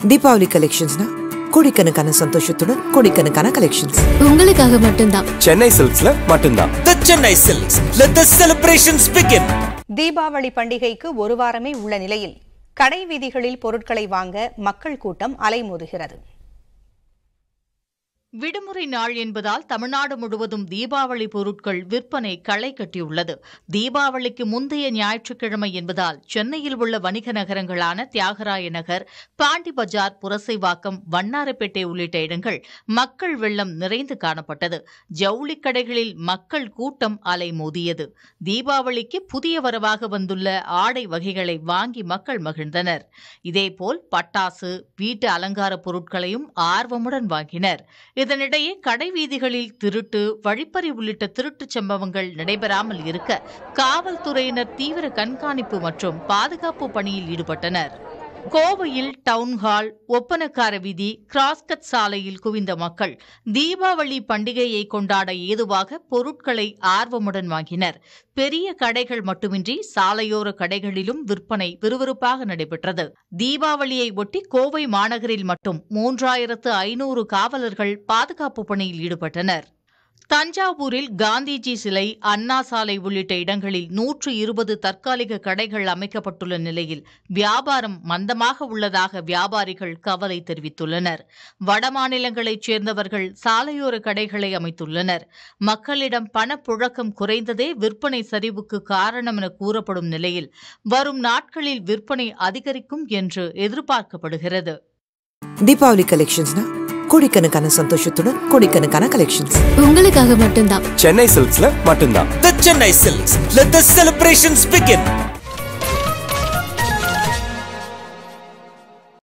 தீபாவளி கலெக்ஷன்ஸ்னா கோடிக்கணக்கான சந்தோஷத்துடன் கோடிக்கணக்கான கலெக்ஷன்ஸ் உங்களுக்காக மட்டும்தான் சென்னை சில்க்ஸ்ல மட்டும்தான் The Chennai Silks. Let the celebrations begin. Deepavali பண்டிகைக்கு ஒரு வாரமே உள்ள நிலையில் கடை வீதிகளில் பொருட்களை வாங்க மக்கள் கூட்டம் அலைமோதுகிறது விடுமுறை நாள் என்பதால் தமிழ்நாடு முழுவதும் தீபாவளி பொருட்கள் விற்பனை களை கட்டியுள்ளது தீபாவளிக்கு முந்தைய ஞாயிற்றுக்கிழமை என்பதால் சென்னையில் உள்ள வணிக நகரங்களான தியாகராய நகர் பாண்டி பஜார் புரசைவாக்கம் வண்ணாரப்பேட்டை உள்ளிட்ட இடங்கள் மக்கள் வெள்ளம் நிறைந்து காணப்பட்டது ஜவுளி கடைகளில் மக்கள் கூட்டம் அலைமோதியது தீபாவளிக்கு புதிய வரவாக வந்துள்ள ஆடை வகைகளை வாங்கி மக்கள் மகிழ்ந்தனர் இதேபோல் பட்டாசு வீட்டு அலங்கார பொருட்களையும் ஆர்வமுடன் வாங்கினர் இதனிடையே கடை வீதிகளில் திருட்டு வழிப்பறி உள்ளிட்ட திருட்டுச் சம்பவங்கள் நடைபெறாமல் இருக்க காவல்துறையினர் தீவிர கண்காணிப்பு மற்றும் பாதுகாப்பு பணியில் ஈடுபட்டனர் கோவையில் டவுன்ஹால் ஒப்பனக்கார வீதி கிராஸ்கட் சாலையில் குவிந்த மக்கள் தீபாவளி பண்டிகையை கொண்டாட ஏதுவாக பொருட்களை ஆர்வமுடன் வாங்கினர் பெரிய கடைகள் மட்டுமின்றி சாலையோர கடைகளிலும் விற்பனை விறுவிறுப்பாக நடைபெற்றது தீபாவளியை ஒட்டி கோவை மாநகரில் மட்டும் மூன்றாயிரத்து ஐநூறு காவலர்கள் பாதுகாப்பு பணியில் ஈடுபட்டனர் தஞ்சாவூரில் காந்திஜி சிலை அண்ணா சாலை உள்ளிட்ட இடங்களில் நூற்று இருபது தற்காலிக கடைகள் அமைக்கப்பட்டுள்ள நிலையில் வியாபாரம் மந்தமாக உள்ளதாக வியாபாரிகள் கவலை தெரிவித்துள்ளனர் வடமாநிலங்களைச் சேர்ந்தவர்கள் சாலையோர கடைகளை அமைத்துள்ளனர் மக்களிடம் பணப்புழக்கம் குறைந்ததே விற்பனை சரிவுக்கு காரணம் என கூறப்படும் நிலையில் வரும் நாட்களில் விற்பனை அதிகரிக்கும் என்று எதிர்பார்க்கப்படுகிறது தீபாவளி கலெக்ஷன்ஸ்னா கோடிக்கணக்கான சந்தோஷத்துடன் கோடிக்கணக்கான கலெக்ஷன்ஸ் உங்களுக்காக மட்டும்தான் சென்னை சில்க்ஸ்ல மட்டும்தான் The Chennai Silks. Let the celebrations begin.